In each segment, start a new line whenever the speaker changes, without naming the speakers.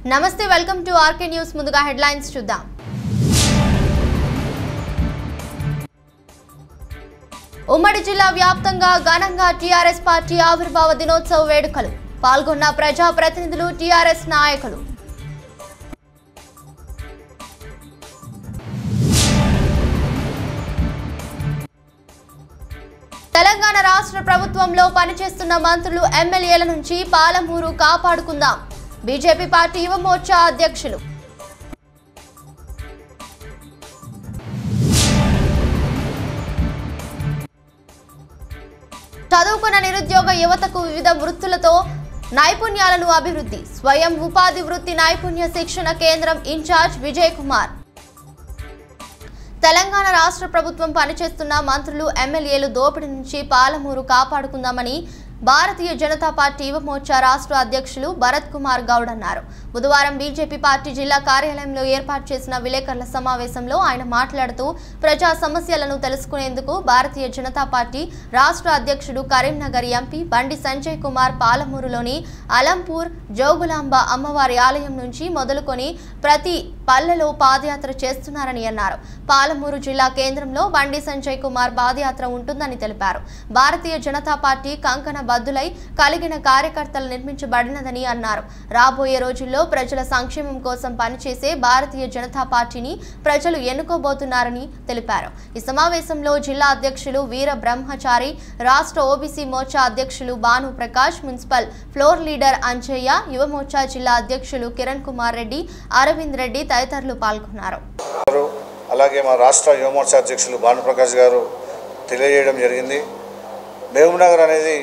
నమస్తే welcome to RK news ముందుగా headlines చూద్దాం ఉమ్మడి జిల్లా వ్యాప్తంగా ఘనంగా టీఆర్ఎస్ పార్టీ ఆవిర్భావ దినోత్సవ వేడుకలు పాల్గొన్న ప్రజా ప్రతినిధులు టీఆర్ఎస్ నాయకులు తెలంగాణ రాష్ట్ర ప్రభుత్వంలో పనిచేస్తున్న మంత్రులు ఎమ్మెల్యేల నుంచి పాలమూరు కాపాడుకుందాం బీజేపీ పార్టీ యువ మోర్చా అధ్యక్షులు చదువుకున్న నిరుద్యోగ యువతకు వివిధ వృత్తులతో నైపుణ్యాలను అభివృద్ధి స్వయం ఉపాధి వృత్తి నైపుణ్య శిక్షణ కేంద్రం ఇన్ఛార్జ్ విజయ్ కుమార్ తెలంగాణ రాష్ట్ర ప్రభుత్వం పనిచేస్తున్న మంత్రులు ఎమ్మెల్యేలు దోపిడీ నుంచి పాలమూరు కాపాడుకుందామని భారతీయ జనతా పార్టీ యువ మోర్చా రాష్ట్ర అధ్యక్షులు భరత్ కుమార్ గౌడ్ అన్నారు బుధవారం బీజేపీ పార్టీ జిల్లా కార్యాలయంలో ఏర్పాటు చేసిన విలేకరుల సమావేశంలో ఆయన మాట్లాడుతూ ప్రజా సమస్యలను తెలుసుకునేందుకు భారతీయ జనతా పార్టీ రాష్ట్ర అధ్యక్షుడు కరీంనగర్ ఎంపీ బండి సంజయ్ కుమార్ పాలమూరులోని అలంపూర్ జోగులాంబ అమ్మవారి ఆలయం నుంచి మొదలుకొని ప్రతి పల్లెలో పాదయాత్ర చేస్తున్నారని అన్నారు పాలమూరు జిల్లా కేంద్రంలో బండి సంజయ్ కుమార్ పాదయాత్ర ఉంటుందని తెలిపారు భారతీయ జనతా పార్టీ కంకణ బద్దులై కలిగిన కార్యకర్తలు నిర్మించబడినదని అన్నారు రాబోయే రోజుల్లో ప్రజల సంక్షేమం కోసం పనిచేసే భారతీయ జనతా పార్టీని ప్రజలు ఎన్నుకోబోతున్నారని తెలిపారు ఈ సమావేశంలో జిల్లా అధ్యక్షులు వీర బ్రహ్మచారి రాష్ట్ర ఓబీసీ మోర్చా అధ్యక్షులు Bhanu Prakash municipal floor leader Anjaiah Yuva Morcha జిల్లా అధ్యక్షులు కిరణ్ కుమార్ రెడ్డి అరవింద్ రెడ్డి తదితరులు పాల్గొన్నారు
గారు అలాగే మా రాష్ట్ర యువమోర్చా అధ్యక్షులు భానుప్రకాష్ గారు తెలియజేయడం జరిగింది మహబూబ్నగర్ అనేది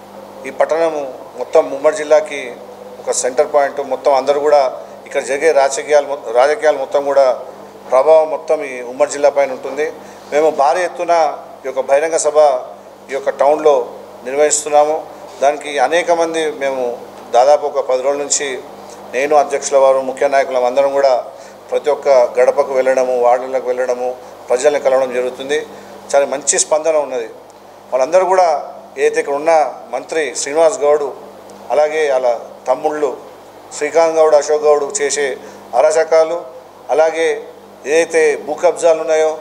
ఈ పట్టణము మొత్తం ఉమ్మడి జిల్లాకి ఒక సెంటర్ పాయింట్ మొత్తం అందరూ కూడా ఇక్కడ జరిగే రాజకీయాలు మొ- రాజకీయాలు మొత్తం కూడా ప్రభావం మొత్తం ఈ ఉమ్మడి జిల్లా పైన ఉంటుంది మేము భారీ ఎత్తున ఈ యొక్క బహిరంగ సభ ఈ యొక్క టౌన్లో నిర్వహిస్తున్నాము దానికి అనేక మంది మేము దాదాపు ఒక పది రోజుల నుంచి నేను అధ్యక్షుల వారు ముఖ్య నాయకులం అందరం కూడా ప్రతి ఒక్క గడపకు వెళ్ళడము వార్డులకు వెళ్ళడము ప్రజల్ని కలవడం జరుగుతుంది చాలా మంచి స్పందన ఉన్నది వాళ్ళందరూ కూడా ఏదైతే ఇక్కడ ఉన్న మంత్రి శ్రీనివాస్ గౌడ్ అలాగే వాళ్ళ తమ్ముళ్ళు శ్రీకాంత్ గౌడ్ అశోక్ గౌడ్ చేసే అరాచకాలు అలాగే ఏదైతే భూ కబ్జాలు ఉన్నాయో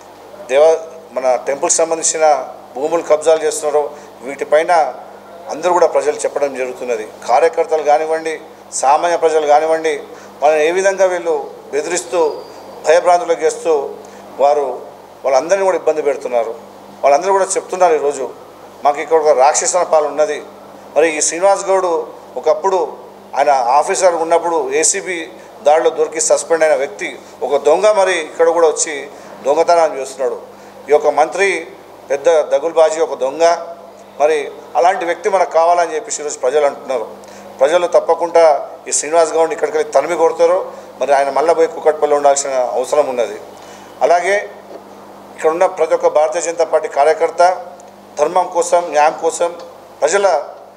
దేవ మన టెంపుల్కి సంబంధించిన భూములు కబ్జాలు చేస్తున్నారో వీటిపైన అందరూ కూడా ప్రజలు చెప్పడం జరుగుతున్నది కార్యకర్తలు కానివ్వండి సామాన్య ప్రజలు కానివ్వండి వాళ్ళని ఏ విధంగా వీళ్ళు బెదిరిస్తూ భయభ్రాంతులకు చేస్తూ వారు వాళ్ళందరినీ కూడా ఇబ్బంది పెడుతున్నారు వాళ్ళందరూ కూడా చెప్తున్నారు ఈరోజు మాకు ఇక్కడ ఒక రాక్షసన పాలన ఉన్నది మరి ఈ శ్రీనివాస్ గౌడ్ ఒకప్పుడు ఆయన ఆఫీసర్ ఉన్నప్పుడు ఏసీబీ దాడిలో దొరికి సస్పెండ్ అయిన వ్యక్తి ఒక దొంగ మరి ఇక్కడ కూడా వచ్చి దొంగతనాన్ని చేస్తున్నాడు ఈ యొక్క మంత్రి పెద్ద దగుల్బాజీ ఒక దొంగ మరి అలాంటి వ్యక్తి మనకు కావాలని చెప్పేసి ఈరోజు ప్రజలు అంటున్నారు ప్రజలు తప్పకుండా ఈ శ్రీనివాస్ గౌడ్ ఇక్కడికి వెళ్ళి తరిమి కొడతారు మరి ఆయన మళ్ళీ పోయి కుక్కట్పల్లి ఉండాల్సిన అవసరం ఉన్నది అలాగే ఇక్కడ ఉన్న ప్రతి ఒక్క భారతీయ జనతా పార్టీ కార్యకర్త ధర్మం కోసం న్యాయం కోసం ప్రజల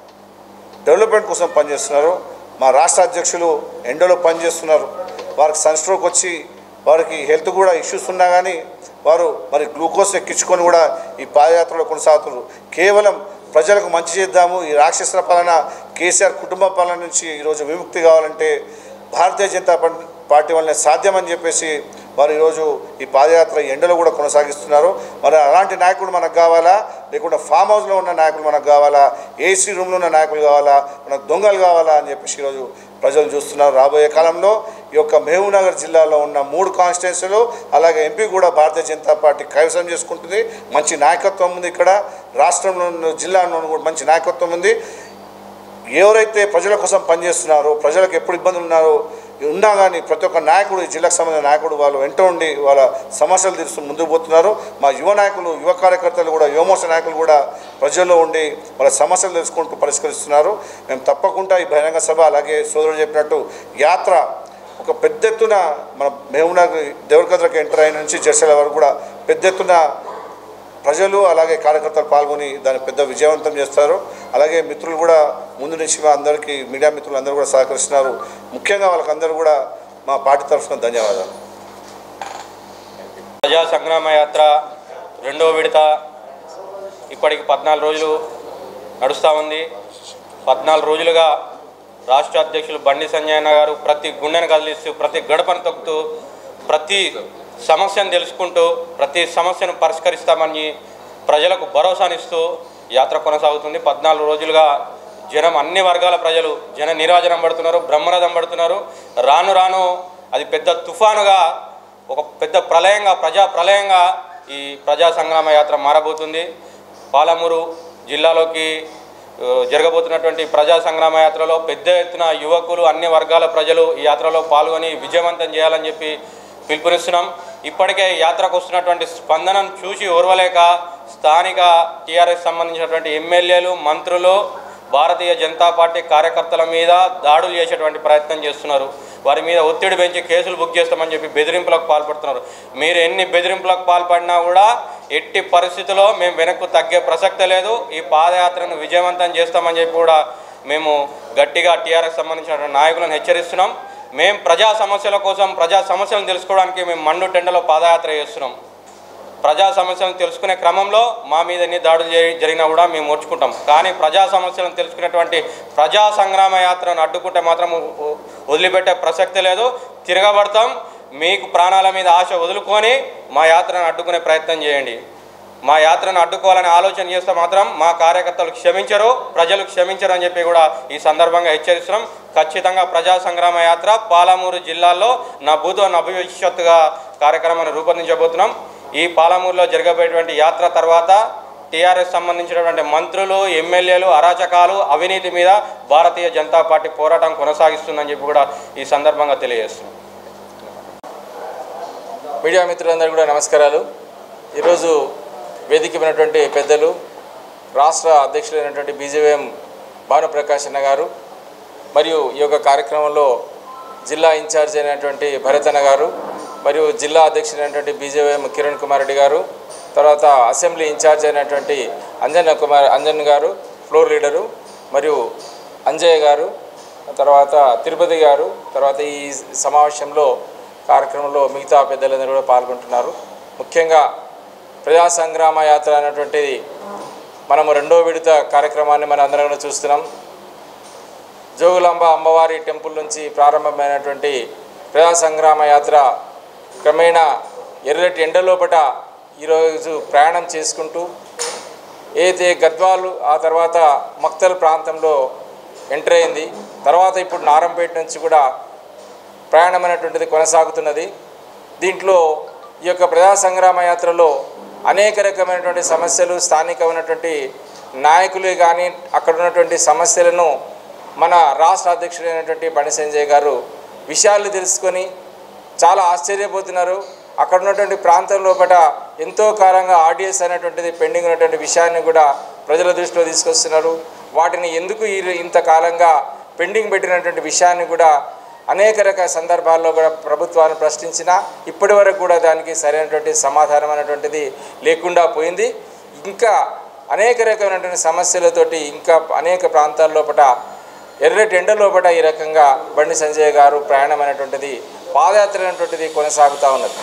డెవలప్మెంట్ కోసం పనిచేస్తున్నారు మా రాష్ట్ర అధ్యక్షులు ఎండలో పనిచేస్తున్నారు వారికి సన్ స్ట్రోక్ వచ్చి వారికి హెల్త్ కూడా ఇష్యూస్ ఉన్నా కానీ వారు మరి గ్లూకోజ్ ఎక్కించుకొని కూడా ఈ పాదయాత్రలో కొనసాగుతున్నారు కేవలం ప్రజలకు మంచి చేద్దాము ఈ రాక్షసుల పాలన కేసీఆర్ కుటుంబ పాలన నుంచి ఈరోజు విముక్తి కావాలంటే భారతీయ జనతా పా- పార్టీ వల్లనే సాధ్యమని చెప్పేసి వారు ఈరోజు ఈ పాదయాత్ర ఎండలో కూడా కొనసాగిస్తున్నారు మరి అలాంటి నాయకుడు మనకు కావాలా లేకుంటే ఫామ్ హౌస్లో ఉన్న నాయకులు మనకు కావాలా ఏసీ రూమ్లో ఉన్న నాయకులు కావాలా మనకు దొంగలు కావాలా అని చెప్పేసి ఈరోజు ప్రజలు చూస్తున్నారు రాబోయే కాలంలో ఈ యొక్క మహబూబ్నగర్ జిల్లాలో ఉన్న మూడు కాన్స్టిట్యున్సీలు అలాగే ఎంపీ కూడా భారతీయ జనతా పార్టీ కైవసం చేసుకుంటుంది మంచి నాయకత్వం ఉంది ఇక్కడ రాష్ట్రంలో ఉన్న జిల్లాలో కూడా మంచి నాయకత్వం ఉంది ఎవరైతే ప్రజల కోసం పనిచేస్తున్నారో ప్రజలకు ఎప్పుడు ఇబ్బందులు ఉన్నారో ఉన్నా కానీ ప్రతి ఒక్క నాయకుడు ఈ జిల్లాకు సంబంధించిన నాయకుడు వాళ్ళు వెంట ఉండి వాళ్ళ సమస్యలు తీరుస్తూ ముందుకు పోతున్నారు మా యువ నాయకులు యువ కార్యకర్తలు కూడా యువమోర్చ నాయకులు కూడా ప్రజల్లో ఉండి వాళ్ళ సమస్యలు తెలుసుకుంటూ పరిష్కరిస్తున్నారు మేము తప్పకుండా ఈ బహిరంగ సభ అలాగే సోదరుడు చెప్పినట్టు యాత్ర ఒక పెద్ద ఎత్తున మన మేమునగర్ దేవరకద్రకు ఎంటర్ అయిన నుంచి జర్సల వరకు కూడా పెద్ద ఎత్తున ప్రజలు అలాగే కార్యకర్తలు పాల్గొని దాన్ని పెద్ద విజయవంతం చేస్తారు అలాగే మిత్రులు కూడా ముందు నుంచి మా అందరికీ మీడియా మిత్రులు అందరూ కూడా సహకరిస్తున్నారు ముఖ్యంగా వాళ్ళకందరూ కూడా మా పార్టీ తరఫున ధన్యవాదాలు
ప్రజా సంగ్రామ యాత్ర రెండో విడత ఇప్పటికి పద్నాలుగు రోజులు నడుస్తూ ఉంది పద్నాలుగు రోజులుగా రాష్ట్ర అధ్యక్షులు బండి సంజయ్ అన్న గారు ప్రతి గుండెను కదిలిస్తూ ప్రతి గడపను తొక్కుతూ ప్రతి సమస్యను తెలుసుకుంటూ ప్రతి సమస్యను పరిష్కరిస్తామని ప్రజలకు భరోసానిస్తూ యాత్ర కొనసాగుతుంది పద్నాలుగు రోజులుగా జనం అన్ని వర్గాల ప్రజలు జన నీరాజనం పడుతున్నారు బ్రహ్మరథం పడుతున్నారు రాను రాను అది పెద్ద తుఫానుగా ఒక పెద్ద ప్రళయంగా ప్రజా ప్రళయంగా ఈ ప్రజా సంగ్రామ యాత్ర మారబోతుంది పాలమూరు జిల్లాలోకి ఆ, జరగబోతున్నటువంటి ప్రజా సంగ్రామ యాత్రలో పెద్ద ఎత్తున యువకులు అన్ని వర్గాల ప్రజలు ఈ యాత్రలో పాల్గొని విజయవంతం చేయాలని చెప్పి పిలుపునిస్తున్నాం ఇప్పటికే యాత్రకు వస్తున్నటువంటి స్పందనను చూసి ఓర్వలేక స్థానిక టీఆర్ఎస్ సంబంధించినటువంటి ఎమ్మెల్యేలు మంత్రులు భారతీయ జనతా పార్టీ కార్యకర్తల మీద దాడులు చేసేటువంటి ప్రయత్నం చేస్తున్నారు వారి మీద ఒత్తిడి పెంచి కేసులు బుక్ చేస్తామని చెప్పి బెదిరింపులకు పాల్పడుతున్నారు మీరు ఎన్ని బెదిరింపులకు పాల్పడినా కూడా ఎట్టి పరిస్థితుల్లో మేము వెనక్కు తగ్గే ప్రసక్తే లేదు ఈ పాదయాత్రను విజయవంతం చేస్తామని చెప్పి కూడా మేము గట్టిగా టీఆర్ఎస్ సంబంధించిన నాయకులను హెచ్చరిస్తున్నాం మేము ప్రజా సమస్యల కోసం ప్రజా సమస్యలను తెలుసుకోవడానికి మేము మండు టెండలో పాదయాత్ర చేస్తున్నాం ప్రజా సమస్యలను తెలుసుకునే క్రమంలో మా మీద ఎన్ని దాడులు జరి- జరిగినా కూడా మేము ఓర్చుకుంటాం కానీ ప్రజా సమస్యలను తెలుసుకునేటువంటి ప్రజా సంగ్రామ యాత్రను అడ్డుకుంటే మాత్రం వ- వ- వదిలిపెట్టే ప్రసక్తి లేదు తిరగబడతాం మీకు ప్రాణాల మీద ఆశ వదులుకొని మా యాత్రను అడ్డుకునే ప్రయత్నం చేయండి మా యాత్రను అడ్డుకోవాలని ఆలోచన చేస్తే మాత్రం మా కార్యకర్తలు క్షమించరు ప్రజలు క్షమించరు అని చెప్పి కూడా ఈ సందర్భంగా హెచ్చరిస్తున్నాం ఖచ్చితంగా ప్రజా సంగ్రామ యాత్ర పాలమూరు జిల్లాలో నా భూతో నా భవిష్యత్తుగా కార్యక్రమాన్ని రూపొందించబోతున్నాం ఈ పాలమూరులో జరగబోయేటువంటి యాత్ర తర్వాత టీఆర్ఎస్ సంబంధించినటువంటి మంత్రులు ఎమ్మెల్యేలు అరాచకాలు అవినీతి మీద భారతీయ జనతా పార్టీ పోరాటం కొనసాగిస్తుందని చెప్పి కూడా ఈ సందర్భంగా తెలియజేస్తున్నాం
మీడియా మిత్రులందరూ కూడా నమస్కారాలు ఈరోజు వేదిక ఉన్నటువంటి పెద్దలు రాష్ట్ర అధ్యక్షులైనటువంటి బీజేఎం భానుప్రకాష్ అన్న గారు మరియు ఈ యొక్క కార్యక్రమంలో జిల్లా ఇన్ఛార్జ్ అయినటువంటి భరత్ అన్న గారు మరియు జిల్లా అధ్యక్షులైనటువంటి బీజేఎం కిరణ్ కుమార్ రెడ్డి గారు తర్వాత అసెంబ్లీ ఇన్ఛార్జ్ అయినటువంటి అంజన్ కుమార్ అంజన్ గారు ఫ్లోర్ లీడరు మరియు అంజయ్య గారు తర్వాత తిరుపతి గారు తర్వాత ఈ సమావేశంలో కార్యక్రమంలో మిగతా పెద్దలందరూ కూడా పాల్గొంటున్నారు ముఖ్యంగా ప్రజా సంగ్రామ యాత్ర అనేటువంటిది మనము రెండో విడత కార్యక్రమాన్ని మన అందరం కూడా చూస్తున్నాం జోగులాంబ అమ్మవారి టెంపుల్ నుంచి ప్రారంభమైనటువంటి ప్రజా సంగ్రామ యాత్ర క్రమేణా ఎర్రటి ఎండలోపట ఈరోజు ప్రయాణం చేసుకుంటూ ఏదైతే గద్వాలు ఆ తర్వాత మక్తల్ ప్రాంతంలో ఎంటర్ అయింది తర్వాత ఇప్పుడు నారంపేట నుంచి కూడా ప్రయాణం అనేటువంటిది కొనసాగుతున్నది దీంట్లో ఈ యొక్క ప్రజా సంగ్రామ యాత్రలో అనేక రకమైనటువంటి సమస్యలు స్థానికమైనటువంటి నాయకులే కానీ అక్కడ ఉన్నటువంటి సమస్యలను మన రాష్ట్ర అధ్యక్షుడైనటువంటి బండి సంజయ్ గారు విషయాలు తెలుసుకొని చాలా ఆశ్చర్యపోతున్నారు అక్కడ ఉన్నటువంటి ప్రాంతం లోపల ఎంతో కాలంగా ఆర్డిఎస్ అనేటువంటిది పెండింగ్ ఉన్నటువంటి విషయాన్ని కూడా ప్రజల దృష్టిలో తీసుకొస్తున్నారు వాటిని ఎందుకు ఈ ఇంతకాలంగా పెండింగ్ పెట్టినటువంటి విషయాన్ని కూడా అనేక రకాల సందర్భాల్లో కూడా ప్రభుత్వాన్ని ప్రశ్నించినా ఇప్పటి వరకు కూడా దానికి సరైనటువంటి సమాధానం అనేటువంటిది లేకుండా పోయింది ఇంకా అనేక రకమైనటువంటి సమస్యలతోటి ఇంకా అనేక ప్రాంతాల లోపల ఎర్రటి ఎండ లోపల ఈ రకంగా బండి సంజయ్ గారు ప్రయాణం అనేటువంటిది పాదయాత్ర అనేటువంటిది కొనసాగుతూ ఉన్నది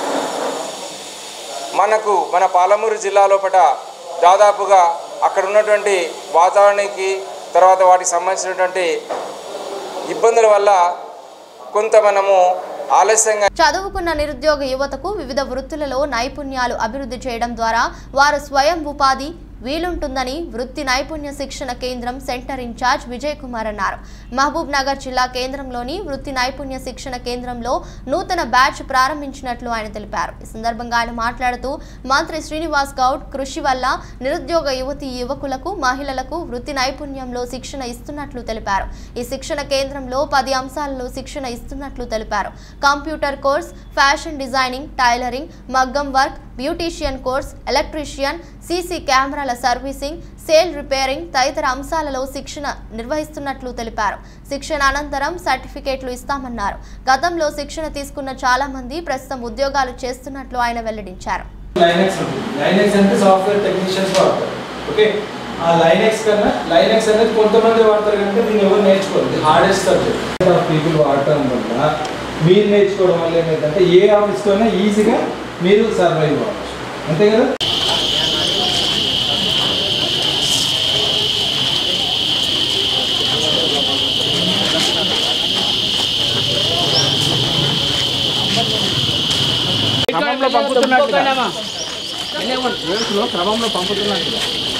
మనకు మన పాలమూరు జిల్లా లోపల దాదాపుగా అక్కడ ఉన్నటువంటి వాతావరణానికి తర్వాత వాటికి సంబంధించినటువంటి ఇబ్బందుల వల్ల కొంత మనము ఆలస్యంగా
చదువుకున్న నిరుద్యోగ యువతకు వివిధ వృత్తులలో నైపుణ్యాలు అభివృద్ధి చేయడం ద్వారా వారు స్వయం ఉపాధి వీలుంటుందని వృత్తి నైపుణ్య శిక్షణ కేంద్రం సెంటర్ ఇన్ఛార్జ్ విజయ్ కుమార్ అన్నారు మహబూబ్ నగర్ జిల్లా కేంద్రంలోని వృత్తి నైపుణ్య శిక్షణ కేంద్రంలో నూతన బ్యాచ్ ప్రారంభించినట్లు ఆయన తెలిపారు ఈ సందర్భంగా ఆయన మాట్లాడుతూ మంత్రి శ్రీనివాస్ గౌడ్ కృషి వల్ల నిరుద్యోగ యువతి యువకులకు మహిళలకు వృత్తి నైపుణ్యంలో శిక్షణ ఇస్తున్నట్లు తెలిపారు ఈ శిక్షణ కేంద్రంలో పది అంశాలలో శిక్షణ ఇస్తున్నట్లు తెలిపారు computer course fashion designing tailoring మగ్గం work beautician course electrician CC కెమెరాల సర్వీసింగ్ సేల్ రిపేరింగ్ తదితర అంశాలలో శిక్షణ నిర్వహిస్తున్నట్లు తెలిపారు శిక్షణ అనంతరం సర్టిఫికేట్లు ఇస్తామన్నారు గతంలో శిక్షణ తీసుకున్న చాలా మంది ప్రస్తుతం ఉద్యోగాలు చేస్తున్నట్లు ఆయన వెల్లడించారు
లైనెక్స్ ఉంటుంది లైనెక్స్ అంటే సాఫ్ట్వేర్ టెక్నీషియన్స్ వాడతారు ఓకే ఆ లైనెక్స్ కన్నా లైనెక్స్ అనేది కొంతమంది వాడతారు కనుక దీన్ని ఎవరు నేర్చుకోరు ఇది హార్డెస్ట్ సబ్జెక్ట్ ఆఫ్ పీపుల్ వాడటం వల్ల మీరు నేర్చుకోవడం వల్ల ఏమైందంటే ఏ ఆఫీస్తోనే ఈజీగా మీరు సర్వైవ్ అవ్వచ్చు అంతే కదా
క్రమంలో పంపుతున్నట్టుగా ట్రైన్స్లో క్రమంలో పంపుతున్నట్టుగా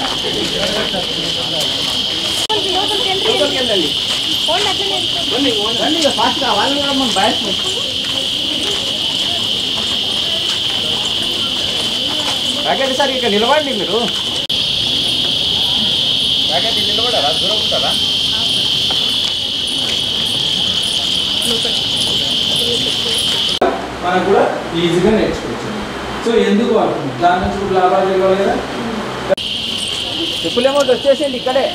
రండి ఇక ఫాస్ట్గా వాళ్ళని కూడా మనం బయట ప్యాకెట్ సార్ ఇక నిలబడండి మీరు ప్యాకెట్ నిలబడారా దూరం ఉంటారా
మనకు కూడా ఈజీగా నేర్చుకోవచ్చు సో ఎందుకు వాడుతుంది దాని నుంచి కూడా లాభాలు జరగాలి కదా
చెప్పులేమో వచ్చేసింది ఇక్కడే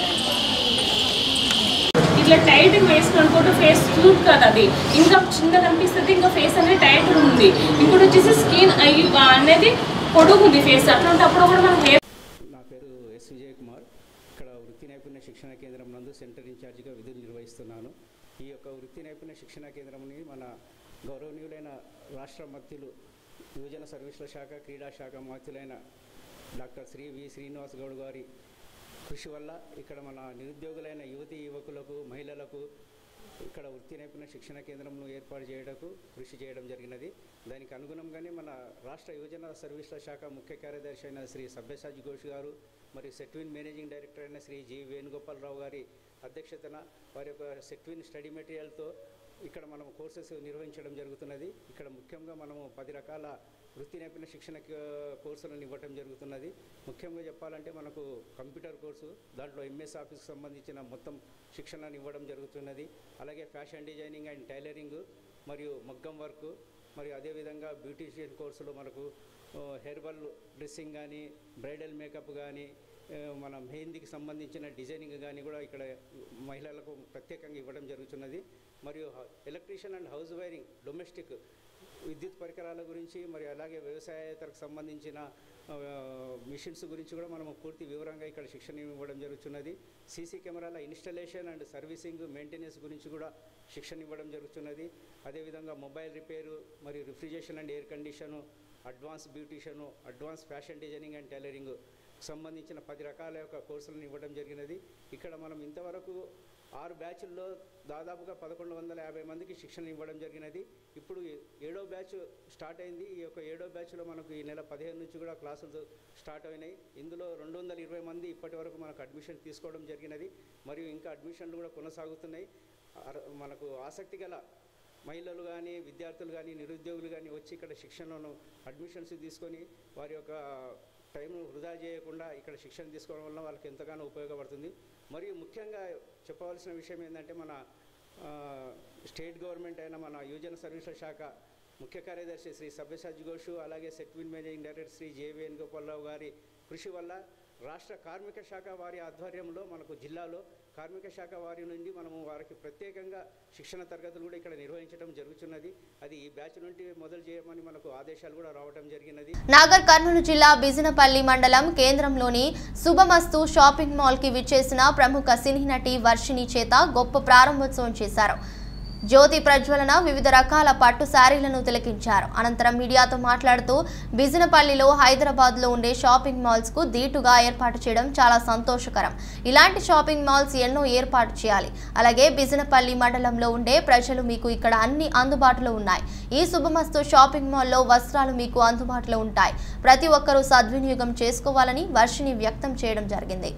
ఇట్లా టైట్ వేసుకుని అనుకుంటే ఫేస్ సూట్ కాదు అది ఇంకా చిన్నగా అనిపిస్తుంది ఇంకా ఫేస్ అనేది టైట్ ఉంది ఇప్పుడు వచ్చేసి స్కిన్ అనేది పొడుగు ఉంది ఫేస్ అట్లాంటప్పుడు కూడా మనం హెయిర్
నా పేరు ఎస్ విజయ్ కుమార్ ఇక్కడ వృత్తి నైపుణ్య శిక్షణ కేంద్రం నందు సెంటర్ ఇన్ఛార్జిగా విధులు నిర్వహిస్తున్నాను ఈ యొక్క వృత్తి నైపుణ్య శిక్షణ కేంద్రంని మన గౌరవనీయులైన రాష్ట్ర మంత్రులు యువజన సర్వీసుల శాఖ క్రీడా శాఖ మంత్రులైన డాక్టర్ శ్రీ వి శ్రీనివాస్ గౌడ్ గారి కృషి వల్ల ఇక్కడ మన నిరుద్యోగులైన యువతి యువకులకు మహిళలకు ఇక్కడ వృత్తి నైపుణ్య శిక్షణ కేంద్రంను ఏర్పాటు చేయడానికి కృషి చేయడం జరిగినది దానికి అనుగుణంగానే మన రాష్ట్ర యువజన సర్వీసుల శాఖ ముఖ్య కార్యదర్శి అయిన శ్రీ సభ్యసాజి ఘోష్ గారు మరియు సెట్విన్ మేనేజింగ్ డైరెక్టర్ అయిన శ్రీ జి వేణుగోపాలరావు గారి అధ్యక్షతన వారి యొక్క సెట్విన్ స్టడీ మెటీరియల్తో ఇక్కడ మనం కోర్సెస్ నిర్వహించడం జరుగుతున్నది ఇక్కడ ముఖ్యంగా మనము పది రకాల వృత్తి నైపుణ్య శిక్షణ క- కోర్సులను ఇవ్వటం జరుగుతున్నది ముఖ్యంగా చెప్పాలంటే మనకు కంప్యూటర్ కోర్సు దాంట్లో ఎంఎస్ ఆఫీస్కి సంబంధించిన మొత్తం శిక్షణను ఇవ్వడం జరుగుతున్నది అలాగే ఫ్యాషన్ డిజైనింగ్ అండ్ టైలరింగ్ మరియు మగ్గం వర్క్ మరియు అదేవిధంగా బ్యూటీషియన్ కోర్సులో మనకు ఆ, హెర్బల్ డ్రెస్సింగ్ కానీ బ్రైడల్ మేకప్ కానీ ఆ, మన మెహందీకి సంబంధించిన డిజైనింగ్ కానీ కూడా ఇక్కడ మహిళలకు ప్రత్యేకంగా ఇవ్వడం జరుగుతున్నది మరియు electrician and house wiring domestic విద్యుత్ పరికరాల గురించి మరియు అలాగే వ్యవసాయేతరకు సంబంధించిన ఆ, మిషన్స్ గురించి కూడా మనము పూర్తి వివరంగా ఇక్కడ శిక్షణ ఇవ్వడం జరుగుతున్నది సీసీ కెమెరాల ఇన్స్టలేషన్ అండ్ సర్వీసింగ్ మెయింటెనెన్స్ గురించి కూడా శిక్షణ ఇవ్వడం జరుగుతున్నది అదేవిధంగా మొబైల్ రిపేరు మరియు refrigeration and air condition advance beautician advance fashion designing and tailoring సంబంధించిన పది రకాల యొక్క కోర్సులను ఇవ్వడం జరిగినది ఇక్కడ మనం ఇంతవరకు ఆరు బ్యాచ్ల్లో దాదాపుగా పదకొండు వందల యాభై మందికి శిక్షణ ఇవ్వడం జరిగినది ఇప్పుడు ఏడో బ్యాచ్ స్టార్ట్ అయింది ఈ యొక్క ఏడో బ్యాచ్లో మనకు ఈ నెల పదిహేను నుంచి కూడా క్లాసులు స్టార్ట్ అయినాయి ఇందులో రెండు వందల ఇరవై మంది ఇప్పటి వరకు మనకు అడ్మిషన్ తీసుకోవడం జరిగినది మరియు ఇంకా అడ్మిషన్లు కూడా కొనసాగుతున్నాయి అర- మనకు ఆసక్తి గల మహిళలు కానీ విద్యార్థులు కానీ నిరుద్యోగులు కానీ వచ్చి ఇక్కడ శిక్షణను అడ్మిషన్స్ తీసుకొని వారి యొక్క టైంను వృధా చేయకుండా ఇక్కడ శిక్షణ తీసుకోవడం వల్ల వాళ్ళకి ఎంతగానో ఉపయోగపడుతుంది మరియు ముఖ్యంగా చెప్పవలసిన విషయం ఏంటంటే మన ఆ, స్టేట్ గవర్నమెంట్ అయిన మన యువజన సర్వీసుల శాఖ ముఖ్య కార్యదర్శి శ్రీ సభ్యసాజ్ ఘోష్ అలాగే సెట్విన్ మేనేజింగ్ డైరెక్టర్ శ్రీ జే వేణుగోపాలరావు గారి కృషి వల్ల రాష్ట్ర కార్మిక శాఖ వారి ఆధ్వర్యంలో మనకు జిల్లాలో కార్మిక శాఖ వారి నుండి మనము వారికి ప్రత్యేకంగా శిక్షణ తరగతులు కూడా ఇక్కడ నిర్వహించడం జరుగుతున్నది అది ఈ బ్యాచ్ నుండి మొదలు చేయమని మనకు ఆదేశాలు కూడా రావడం జరిగినది
నాగర్ కర్నూలు జిల్లా బిజినపల్లి మండలం కేంద్రంలోని శుభమస్తు షాపింగ్ మాల్ కి విచ్చేసిన ప్రముఖ సినీ నటి వర్షిణి చేత గొప్ప ప్రారంభోత్సవం చేశారు జ్యోతి ప్రజ్వలన వివిధ రకాల పట్టు శారీలను తిలకించారు అనంతరం మీడియాతో మాట్లాడుతూ బిజినపల్లిలో హైదరాబాద్లో ఉండే షాపింగ్ మాల్స్ కు ధీటుగా ఏర్పాటు చేయడం చాలా సంతోషకరం ఇలాంటి షాపింగ్ మాల్స్ ఎన్నో ఏర్పాటు చేయాలి అలాగే బిజినపల్లి మండలంలో ఉండే ప్రజలు మీకు ఇక్కడ అన్ని అందుబాటులో ఉన్నాయి ఈ శుభమస్తు షాపింగ్ మాల్లో వస్త్రాలు మీకు అందుబాటులో ఉంటాయి ప్రతి ఒక్కరూ సద్వినియోగం చేసుకోవాలని వర్షిని వ్యక్తం చేయడం జరిగింది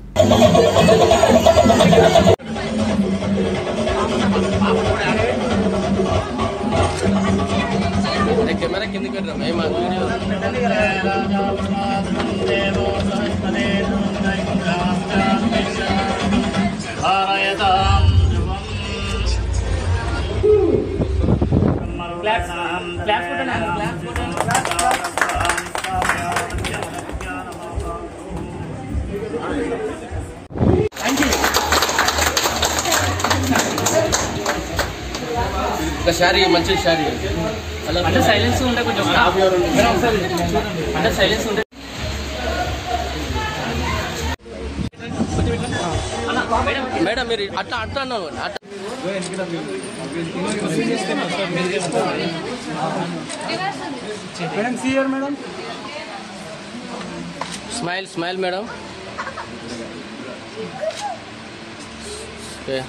కెమెరా కిందకి పెట్టరా మేము వీడియో ఒక శారీ మంచి శారీ అంటే సైలెన్స్ ఉంటే కొంచెం అంటే సైలెన్స్ ఉంటే మేడం మీరు అట్లా అట్లా అన్నాను అట్లా
madam CR madam
smile smile madam okay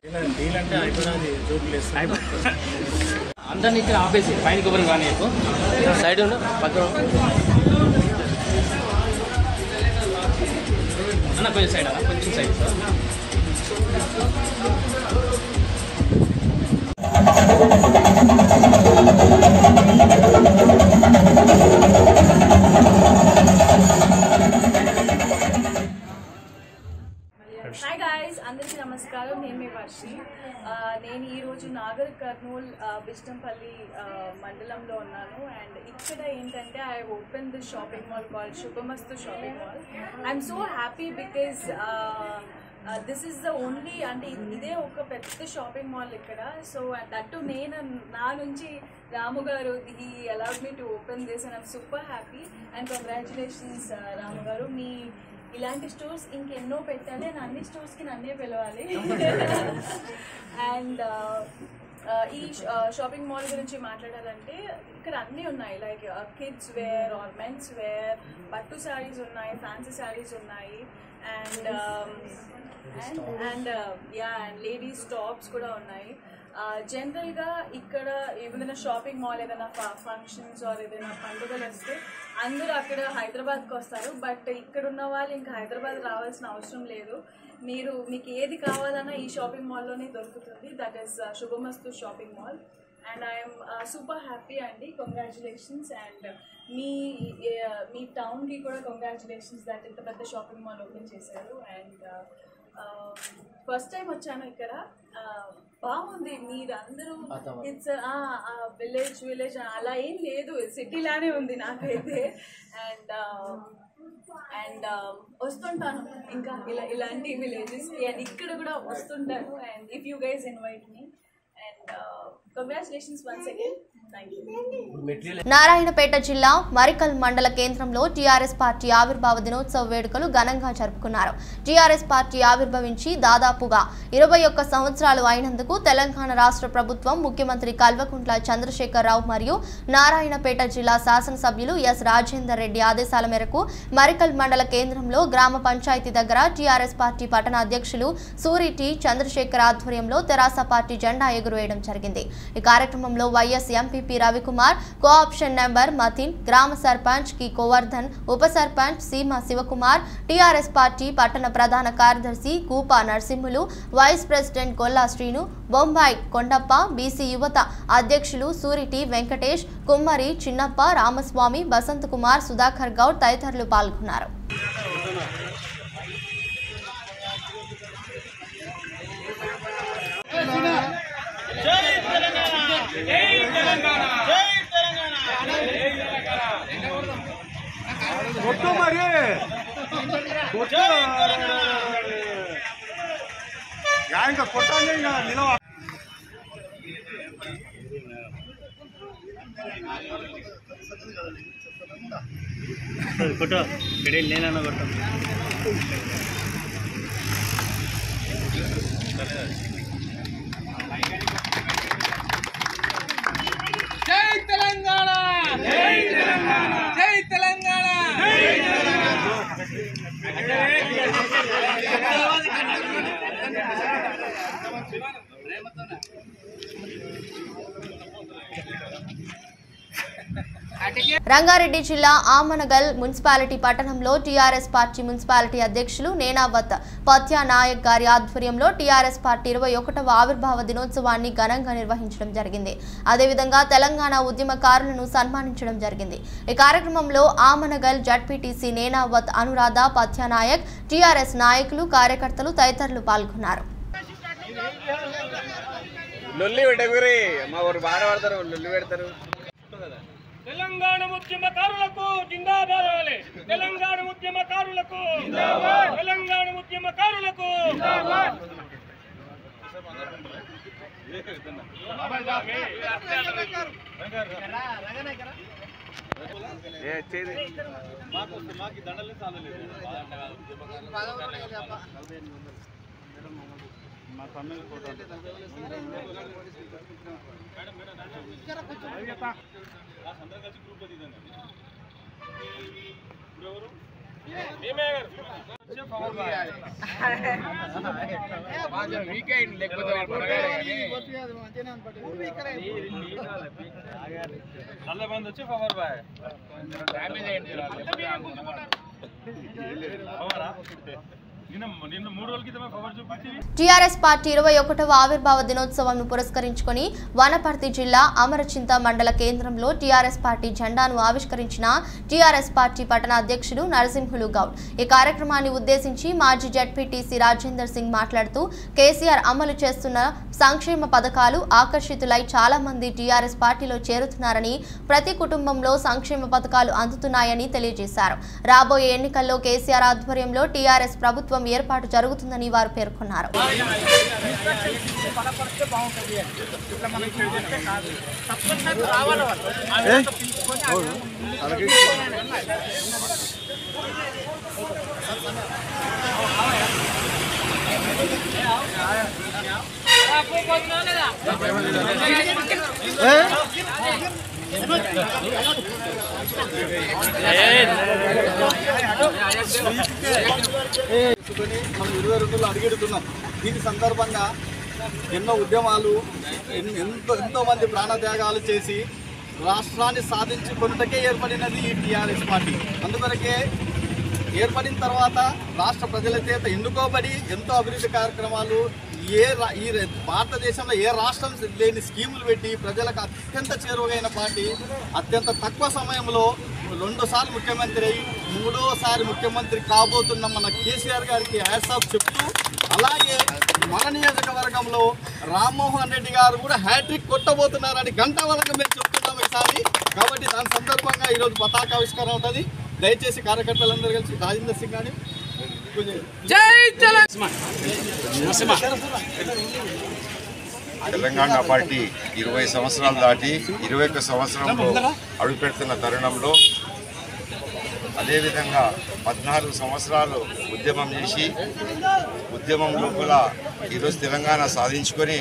అందరినీ ఇక్కడ ఆపేసి పైన కొబ్బరి కానీ సైడ్ ఉన్న పక్కన అన్న కొంచెం సైడ్ అన్న కొంచెం సైడ్ సార్
హాయ్ గాయస్ అందరికీ నమస్కారం నేను మీ వర్షి ఆ, నేను ఈరోజు నాగర్ కర్నూల్ ఆ, బిష్టంపల్లి ఆ, మండలంలో ఉన్నాను అండ్ ఇక్కడ ఏంటంటే I open the shopping mall call Shubhamastu shopping mall I'm so happy because this is the only అంటే ఇదే ఒక పెద్ద షాపింగ్ మాల్ ఇక్కడ సో దట్టు నేను నా నుంచి రాము గారు ఈ allowed me to open this and I'm super happy and congratulations Ramu గారు మీ ఇలాంటి స్టోర్స్ ఇంకెన్నో పెట్టాలి అండ్ అన్ని స్టోర్స్కి నన్నే పిలవాలి అండ్ ఈ షాపింగ్ మాల్ గురించి మాట్లాడాలంటే ఇక్కడ అన్నీ ఉన్నాయి like kids wear or men's wear పట్టు శారీస్ ఉన్నాయి ఫ్యాన్సీ శారీస్ ఉన్నాయి and and and yeah and ladies tops కూడా ఉన్నాయి జనరల్గా ఇక్కడ ఏదైనా షాపింగ్ మాల్ ఏదైనా ఫంక్షన్స్ ఆర్ ఏదైనా పండుగలు వస్తే అందరూ అక్కడ హైదరాబాద్కి వస్తారు బట్ ఇక్కడ ఉన్న వాళ్ళు ఇంకా హైదరాబాద్ రావాల్సిన అవసరం లేదు మీరు మీకు ఏది కావాలన్నా ఈ షాపింగ్ మాల్లోనే దొరుకుతుంది that is Shubhamastu shopping mall and I'm super happy అండి కంగ్రాచులేషన్స్ అండ్ మీ uh, మీ టౌన్కి కూడా కంగ్రాచులేషన్స్ దట్ ఇంత పెద్ద షాపింగ్ మాల్ ఓపెన్ చేశారు అండ్ ఫస్ట్ టైం వచ్చాను ఇక్కడ Uh, బాగుంది మీరందరూ ఇట్స్ విలేజ్ విలేజ్ అలా ఏం లేదు సిటీ లానే ఉంది నాకైతే అండ్ అండ్ వస్తుంటాను ఇంకా ఇలా ఇలాంటి విలేజెస్కి అండ్ ఇక్కడ కూడా వస్తుంటాను and if you guys invite me and congratulations once again thank you
Narayanpet జిల్లా మరికల్ మండల కేంద్రంలో టీఆర్ఎస్ పార్టీ ఆవిర్భావ దినోత్సవ వేడుకలు ఘనంగా జరుపుకున్నారు టీఆర్ఎస్ పార్టీ ఆవిర్భవించి దాదాపుగా ఇరవై ఒక్క సంవత్సరాలు అయినందుకు తెలంగాణ రాష్ట్ర ప్రభుత్వం ముఖ్యమంత్రి కల్వకుంట్ల చంద్రశేఖర్ రావు మరియు నారాయణపేట జిల్లా శాసనసభ్యులు ఎస్ రాజేందర్ రెడ్డి ఆదేశాల మేరకు మరికల్ మండల కేంద్రంలో గ్రామ పంచాయతీ దగ్గర టీఆర్ఎస్ పార్టీ పట్టణ అధ్యక్షులు సూరి టి చంద్రశేఖర్ ఆధ్వర్యంలో తెరాస పార్టీ జెండా ఎగురవేయడం జరిగింది ఈ కార్యక్రమంలో vice MPP Ravikumar co-option number Matin గ్రామ సర్పంచ్ కి గోవర్ధన్ ఉప సర్పంచ్ సీమ శివకుమార్ టీఆర్ఎస్ పార్టీ పట్టణ ప్రధాన కార్యదర్శి Kupa Narasimhulu vice president Golla Srinu Bombay Kondappa BC యువత అధ్యక్షులు సూరిటి వెంకటేష్ కుమ్మరి చిన్నప్ప రామస్వామి బసంత్ కుమార్ సుధాకర్ గౌడ్ తదితరులు పాల్గొన్నారు
కొట్టు ఇక్కడ నేనన్నా కొట్టు
రంగారెడ్డి జిల్లా ఆమనగల్ మున్సిపాలిటీ పట్టణంలో టీఆర్ఎస్ పార్టీ మున్సిపాలిటీ అధ్యక్షులు నేనావత్ పత్యా నాయక్ గారి ఆధ్వర్యంలో టీఆర్ఎస్ పార్టీ ఇరవై ఒకటవ ఆవిర్భావ దినోత్సవాన్ని ఘనంగా నిర్వహించడం జరిగింది అదేవిధంగా తెలంగాణ ఉద్యమకారులను సన్మానించడం జరిగింది ఈ కార్యక్రమంలో ఆమనగల్ జడ్పీటీసీ నేనావత్ అనురాధ పత్యానాయక్ టీఆర్ఎస్ నాయకులు కార్యకర్తలు తదితరులు పాల్గొన్నారు
లొల్లి పెట్టగురి మా ఊరు బాగా పడతారు లొల్లి పెడతారు
తెలంగాణ ఉద్యమకారులకు జిందాబాద్ అనాలి. తెలంగాణ ఉద్యమకారులకు తెలంగాణ ఉద్యమకారులకు
వీకెండ్ లేకపోతే
నల్ల బంద్ వచ్చి పవర్ బాయ్ పవరా నిన్న నిన్న మూడు రోజుల క్రితమే పవర్ చూపించి
టీఆర్ఎస్ పార్టీ ఇరవై ఒకటవ ఆవిర్భావ దినోత్సవంను పురస్కరించుకొని వనపర్తి జిల్లా అమరచింత మండల కేంద్రంలో టీఆర్ఎస్ పార్టీ జెండాను ఆవిష్కరించిన టీఆర్ఎస్ పార్టీ పట్టణ అధ్యక్షుడు నరసింహులు గౌడ్ ఈ కార్యక్రమాన్ని ఉద్దేశించి మాజీ జడ్పీటీసీ రాజేందర్ సింగ్ మాట్లాడుతూ కేసీఆర్ అమలు చేస్తున్న సంక్షేమ పథకాలు ఆకర్షితులై చాలా మంది టీఆర్ఎస్ పార్టీలో చేరుతున్నారని ప్రతి కుటుంబంలో సంక్షేమ పథకాలు అందుతున్నాయని తెలియజేశారు రాబోయే ఎన్నికల్లో కేసీఆర్ ఆధ్వర్యంలో టీఆర్ఎస్ ప్రభుత్వం ఏర్పాటు జరుగుతుందని వారు పేర్కొన్నారు
చేసుకొని మనం ఇరవై రెండులో అడుగెడుతున్నాం దీని సందర్భంగా ఎన్నో ఉద్యమాలు ఎన్- ఎంతో ఎంతో మంది ప్రాణత్యాగాలు చేసి రాష్ట్రాన్ని సాధించుకున్నటకే ఏర్పడినది ఈ టీఆర్ఎస్ పార్టీ అందుకొరకే ఏర్పడిన తర్వాత రాష్ట్ర ప్రజల చేత ఎన్నుకోబడి ఎంతో అభివృద్ధి కార్యక్రమాలు ఏ రా- ఈ ర- భారతదేశంలో ఏ రాష్ట్రం లేని స్కీములు పెట్టి ప్రజలకు అత్యంత చేరువైన పార్టీ అత్యంత తక్కువ సమయంలో రెండోసార్లు ముఖ్యమంత్రి అయి మూడోసారి ముఖ్యమంత్రి కాబోతున్న మన కేసీఆర్ గారికి హ్యాట్సాప్ చెప్తూ అలాగే మన నియోజకవర్గంలో రామ్మోహన్ రెడ్డి గారు కూడా హ్యాట్రిక్ కొట్టబోతున్నారని గంట వరకు మేము చెప్తున్నాం ఈసారి కాబట్టి దాని సందర్భంగా ఈరోజు పతాకావిష్కరణ ఉంటుంది దయచేసి కార్యకర్తలందరూ కలిసి రాజేంద్ర సింగ్ గాని
తెలంగాణ పార్టీ ఇరవై సంవత్సరాలు దాటి ఇరవై ఒక్క సంవత్సరంలో అడుగుపెడుతున్న తరుణంలో అదేవిధంగా పద్నాలుగు సంవత్సరాలు ఉద్యమం చేసి ఉద్యమం లోపల ఈరోజు తెలంగాణ సాధించుకొని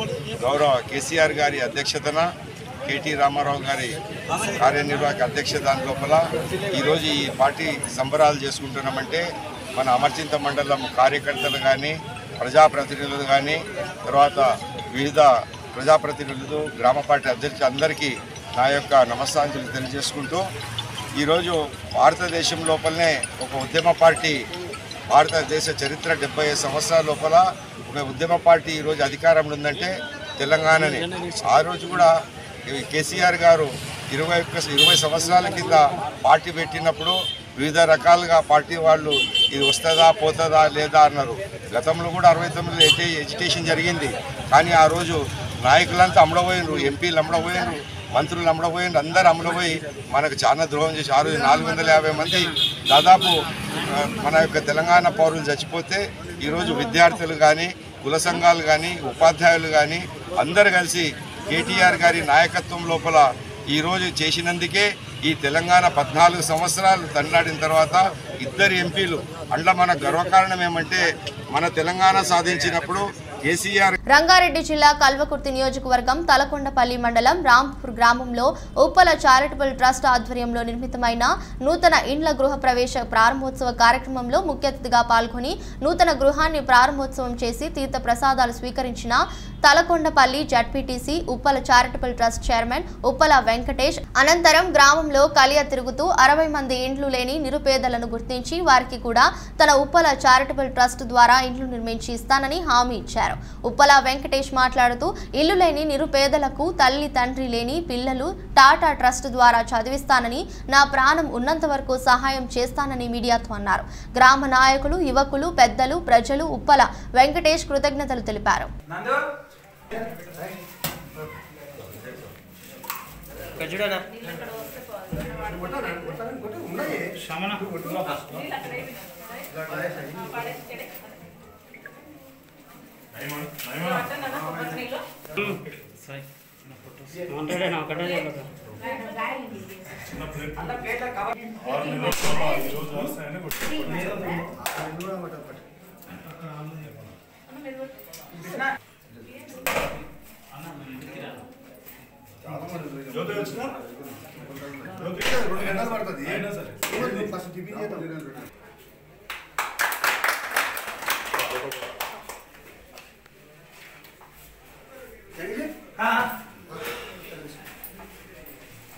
గౌరవ కేసీఆర్ గారి అధ్యక్షతన కేటీ రామారావు గారి కార్యనిర్వాహక అధ్యక్షత లోపల ఈరోజు ఈ పార్టీ సంబరాలు చేసుకుంటున్నామంటే మన అమర్చింత మండలం కార్యకర్తలు కానీ ప్రజాప్రతినిధులు కానీ తర్వాత వివిధ ప్రజాప్రతినిధులు గ్రామ పార్టీ అధ్యక్షులు అందరికీ నా యొక్క నమస్కారాలు తెలియజేసుకుంటూ ఈరోజు భారతదేశం లోపలనే ఒక ఉద్యమ పార్టీ భారతదేశ చరిత్ర డెబ్బై ఐదు సంవత్సరాల లోపల ఒక ఉద్యమ పార్టీ ఈరోజు అధికారంలో ఉందంటే తెలంగాణని ఆ రోజు కూడా ఈ కేసీఆర్ గారు ఇరవై ఒక్క ఇరవై సంవత్సరాల కింద పార్టీ పెట్టినప్పుడు వివిధ రకాలుగా పార్టీ వాళ్ళు ఇది వస్తుందా పోతుందా లేదా అన్నారు గతంలో కూడా అరవై తొమ్మిదిలో ఎటే ఎడ్యుకేషన్ జరిగింది కానీ ఆ రోజు నాయకులంతా అమ్మడపోయినరు ఎంపీలు అమ్మడపోయినరు మంత్రులు అమ్మడపోయినరు అందరూ అమ్మడపోయి మనకు చాలా ద్రోహం చేసి ఆ రోజు నాలుగు వందల యాభై మంది దాదాపు ఆ, మన యొక్క తెలంగాణ పౌరులు చచ్చిపోతే ఈరోజు విద్యార్థులు కానీ కుల సంఘాలు కానీ ఉపాధ్యాయులు కానీ అందరు కలిసి కేటీఆర్ గారి నాయకత్వం లోపల ఈరోజు చేసినందుకే ఈ తెలంగాణ పద్నాలుగు సంవత్సరాలు తండ్రాడిన తర్వాత ఇద్దరు ఎంపీలు అండ్ల మన గర్వకారణం ఏమంటే మన తెలంగాణ సాధించినప్పుడు కేసీఆర్
రంగారెడ్డి జిల్లా కల్వకుర్తి నియోజకవర్గం తలకొండపల్లి మండలం రాంపూర్ గ్రామంలో ఉప్పల చారిటబుల్ ట్రస్ట్ ఆధ్వర్యంలో నిర్మితమైన నూతన ఇండ్ల గృహ ప్రవేశ ప్రారంభోత్సవ కార్యక్రమంలో ముఖ్య అతిథిగా పాల్గొని నూతన గృహాన్ని ప్రారంభోత్సవం చేసి తీర్థ ప్రసాదాలు స్వీకరించిన Talakondapally ZPTC Uppala charitable trust chairman Uppala Venkatesh అనంతరం గ్రామంలో కలియ తిరుగుతూ అరవై మంది ఇండ్లు లేని నిరుపేదలను గుర్తించి వారికి కూడా తన ఉప్పల చారిటబుల్ ట్రస్ట్ ద్వారా ఇండ్లు నిర్మించి ఇస్తానని హామీ ఇచ్చారు ఉప్పల వెంకటేష్ మాట్లాడుతూ ఇల్లు లేని నిరుపేదలకు తల్లి తండ్రి లేని పిల్లలు టాటా ట్రస్ట్ ద్వారా చదివిస్తానని నా ప్రాణం ఉన్నంత వరకు సహాయం చేస్తానని మీడియాతో అన్నారు గ్రామ నాయకులు యువకులు పెద్దలు ప్రజలు ఉప్పల వెంకటేష్ కృతజ్ఞతలు తెలిపారు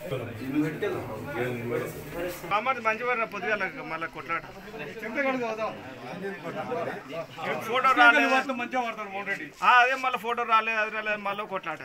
మామది మంచి వారు పొద్దుగాల మళ్ళీ కొట్లాట ఫోటో రాలేదు మంచిగా పడతాడు మోటెడ్డి అదే మళ్ళీ ఫోటో రాలేదు అది రాలేదు మళ్ళీ కొట్లాట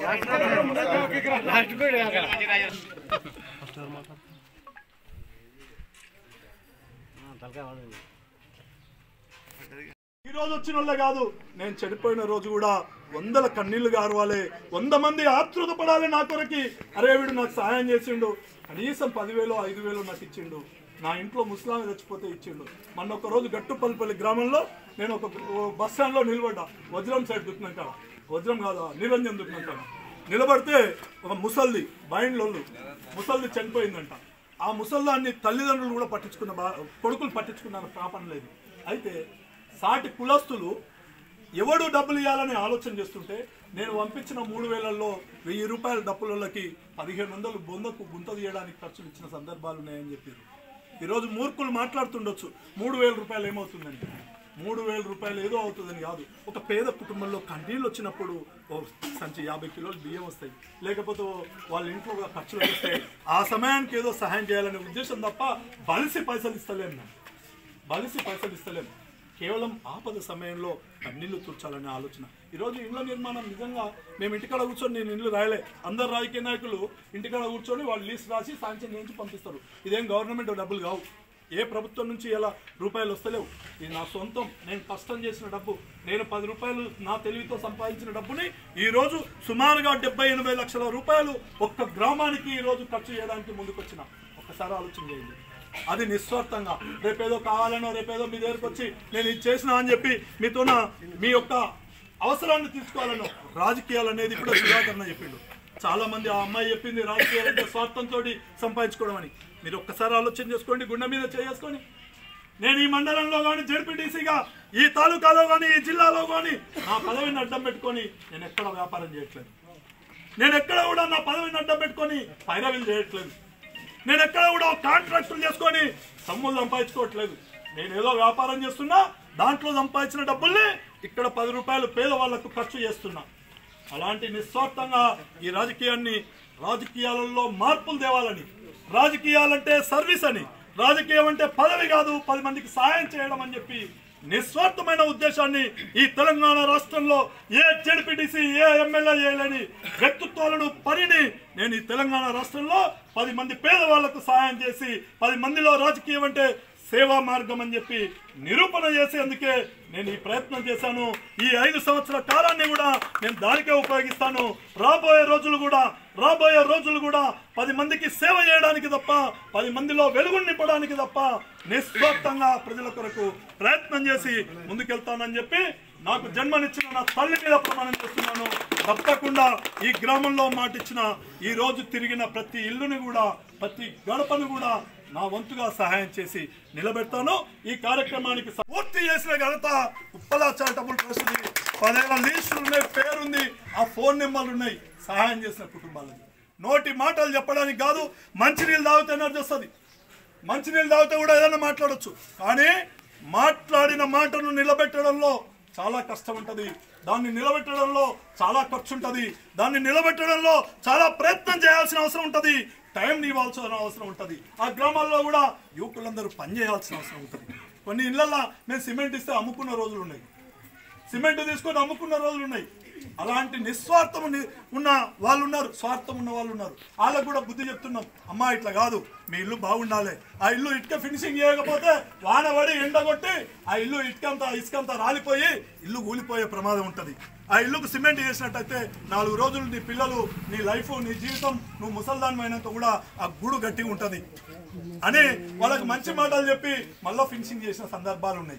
ఈ రోజు వచ్చిన వాళ్ళే కాదు నేను చనిపోయిన రోజు కూడా వందల కన్నీళ్లు గారవాలి వంద మంది ఆతృత పడాలి నా కొరకి అరే వీడు నాకు సహాయం చేసిండు కనీసం పదివేలు ఐదు వేలు నాకు ఇచ్చిండు నా ఇంట్లో ముస్లాం చచ్చిపోతే ఇచ్చిండు మొన్న ఒక రోజు గట్టుపల్లిపల్లి గ్రామంలో నేను ఒక ఓ బస్ స్టాండ్లో నిలబడ్డా వజ్రం సైడ్ దుక్కున్నాం కాడ వజ్రం కాదా నిరంజన్ దుక్కున్నాం కాడ నిలబడితే ఒక ముసల్ది బైండ్లోళ్ళు ముసల్ది చనిపోయిందంట ఆ ముసల్దాన్ని తల్లిదండ్రులు కూడా పట్టించుకున్న బా కొడుకులు పట్టించుకున్న పాపం లేదు అయితే సాటి కులస్తులు ఎవడు డబ్బులు ఇవ్వాలని ఆలోచన చేస్తుంటే నేను పంపించిన మూడు వేలల్లో వెయ్యి రూపాయల డబ్బులకి పదిహేను వందలు బొందకు గుంత తీయడానికి ఖర్చులు ఇచ్చిన సందర్భాలు ఉన్నాయని చెప్పారు ఈరోజు మూర్ఖులు మాట్లాడుతుండొచ్చు మూడు వేల రూపాయలు ఏమవుతుందని మూడు వేల రూపాయలు ఏదో అవుతుందని కాదు ఒక పేద కుటుంబంలో కన్నీళ్ళు వచ్చినప్పుడు ఓ సంచి యాభై కిలోలు బియ్యం వస్తాయి లేకపోతే ఓ వాళ్ళ ఇంట్లో కూడా ఖర్చులు వస్తాయి ఆ సమయానికి ఏదో సహాయం చేయాలనే ఉద్దేశం తప్ప బలిసి పైసలు ఇస్తలేము నేను బలిసి పైసలు ఇస్తలేము కేవలం ఆపద సమయంలో కన్నీళ్లు తుర్చాలనే ఆలోచన ఈరోజు ఇళ్ల నిర్మాణం నిజంగా మేము ఇంటికాడ కూర్చొని నేను ఇల్లు రాయలే అందరు రాజకీయ నాయకులు ఇంటికాడ కూర్చొని వాళ్ళు లీస్ట్ రాసి సాంక్షన్ చేయించి పంపిస్తారు ఇదేం గవర్నమెంట్ డబ్బులు కావు ఏ ప్రభుత్వం నుంచి ఇలా రూపాయలు వస్తలేవు ఇది నా సొంతం నేను కష్టం చేసిన డబ్బు నేను పది రూపాయలు నా తెలివితో సంపాదించిన డబ్బుని ఈ రోజు సుమారుగా డెబ్బై ఎనభై లక్షల రూపాయలు ఒక్క గ్రామానికి ఈ రోజు ఖర్చు చేయడానికి ముందుకొచ్చిన ఒక్కసారి ఆలోచన చేయండి అది నిస్వార్థంగా రేపేదో కావాలనో రేపేదో మీ దగ్గరకు వచ్చి నేను ఇది చేసిన అని చెప్పి మీతో మీ యొక్క అవసరాన్ని తీసుకోవాలనో రాజకీయాలు అనేది ఇప్పుడు సుధాకరణ చెప్పిండు చాలా మంది ఆ అమ్మాయి చెప్పింది రాజకీయాలు అంటే స్వార్థంతో సంపాదించుకోవడం అని మీరు ఒక్కసారి ఆలోచన చేసుకోండి గుండె మీద చేసుకొని నేను ఈ మండలంలో కానీ జడ్పీటీసీగా ఈ తాలూకాలో కానీ ఈ జిల్లాలో కానీ నా పదవిని అడ్డం పెట్టుకొని నేను ఎక్కడ వ్యాపారం చేయట్లేదు నేను ఎక్కడ కూడా నా పదవిని అడ్డం పెట్టుకొని పైరవీలు చేయట్లేదు నేను ఎక్కడ కూడా కాంట్రాక్టులు చేసుకొని సొమ్ములు సంపాదించుకోవట్లేదు నేను ఏదో వ్యాపారం చేస్తున్నా దాంట్లో సంపాదించిన డబ్బుల్ని ఇక్కడ పది రూపాయలు పేదవాళ్లకు ఖర్చు చేస్తున్నా అలాంటి నిస్వార్థంగా ఈ రాజకీయాన్ని రాజకీయాలలో మార్పులు తేవాలని రాజకీయాలంటే సర్వీస్ అని రాజకీయం అంటే పదవి కాదు పది మందికి సాయం చేయడం అని చెప్పి నిస్వార్థమైన ఉద్దేశాన్ని ఈ తెలంగాణ రాష్ట్రంలో ఏ జడ్పీటీసీ ఏ ఎమ్మెల్యే చేయలేని వ్యక్తిత్వాలను పనిని నేను ఈ తెలంగాణ రాష్ట్రంలో పది మంది పేదవాళ్లకు సహాయం చేసి పది మందిలో రాజకీయం అంటే సేవా మార్గం అని చెప్పి నిరూపణ చేసేందుకే నేను ఈ ప్రయత్నం చేశాను ఈ ఐదు సంవత్సరాల కాలాన్ని కూడా నేను దానికే ఉపయోగిస్తాను రాబోయే రోజులు కూడా రాబోయే రోజులు కూడా పది మందికి సేవ చేయడానికి తప్ప పది మందిలో వెలుగు నింపడానికి తప్ప నిస్వార్థంగా ప్రజల కొరకు ప్రయత్నం చేసి ముందుకెళ్తానని చెప్పి నాకు జన్మనిచ్చిన నా తల్లి మీద ప్రమాణం చేస్తున్నాను తప్పకుండా ఈ గ్రామంలో మాటిచ్చిన ఈ రోజు తిరిగిన ప్రతి ఇల్లుని కూడా ప్రతి గడపను కూడా నా వంతుగా సహాయం చేసి నిలబెడతాను ఈ కార్యక్రమానికి పూర్తి చేసిన ఘనత ఉప్పలా చారిటబుల్ ట్రస్ట్ పదేళ్ళ లీస్టులు ఉన్నాయి పేరుంది ఆ ఫోన్ నెంబర్లు ఉన్నాయి సహాయం చేసిన కుటుంబాలకి నోటి మాటలు చెప్పడానికి కాదు మంచినీళ్ళు తాగితే ఎనర్జీ వస్తుంది మంచినీళ్ళు తాగితే కూడా ఏదైనా మాట్లాడొచ్చు కానీ మాట్లాడిన మాటను నిలబెట్టడంలో చాలా కష్టం ఉంటుంది దాన్ని నిలబెట్టడంలో చాలా ఖర్చు ఉంటుంది దాన్ని నిలబెట్టడంలో చాలా ప్రయత్నం చేయాల్సిన అవసరం ఉంటుంది టైం ఇవ్వాల్సిన అవసరం ఉంటుంది ఆ గ్రామాల్లో కూడా యువకులందరూ పని చేయాల్సిన అవసరం ఉంటుంది కొన్ని ఇళ్లలో మేము సిమెంట్ ఇస్తే అమ్ముకున్న రోజులు ఉన్నాయి సిమెంట్ తీసుకొని అమ్ముకున్న రోజులు ఉన్నాయి అలాంటి నిస్వార్థం ని- ఉన్న వాళ్ళు ఉన్నారు స్వార్థం ఉన్న వాళ్ళు ఉన్నారు వాళ్ళకు కూడా బుద్ధి చెప్తున్నాం అమ్మా ఇట్లా కాదు మీ ఇల్లు బాగుండాలి ఆ ఇల్లు ఇటుక ఫినిషింగ్ చేయకపోతే వాన పడి ఎండ కొట్టి ఆ ఇల్లు ఇటుకంతా ఇసుకంతా రాలిపోయి ఇల్లు కూలిపోయే ప్రమాదం ఉంటుంది ఆ ఇల్లుకు సిమెంట్ చేసినట్టయితే నాలుగు రోజులు నీ పిల్లలు నీ లైఫ్ నీ జీవితం నువ్వు ముసల్దాన్ అయినంత కూడా ఆ గూడు గట్టిగా ఉంటుంది అని వాళ్ళకి మంచి మాటలు చెప్పి మళ్ళీ ఫినిషింగ్ చేసిన సందర్భాలు ఉన్నాయి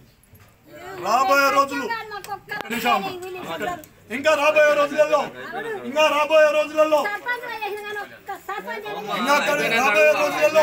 రాబోయే రోజులు ఒక్క నిమిషం అమ్మ. ఇంకా రాబోయే రోజులలో ఇంకా రాబోయే రోజులలో ఇంకా కడ- రాబోయే రోజులలో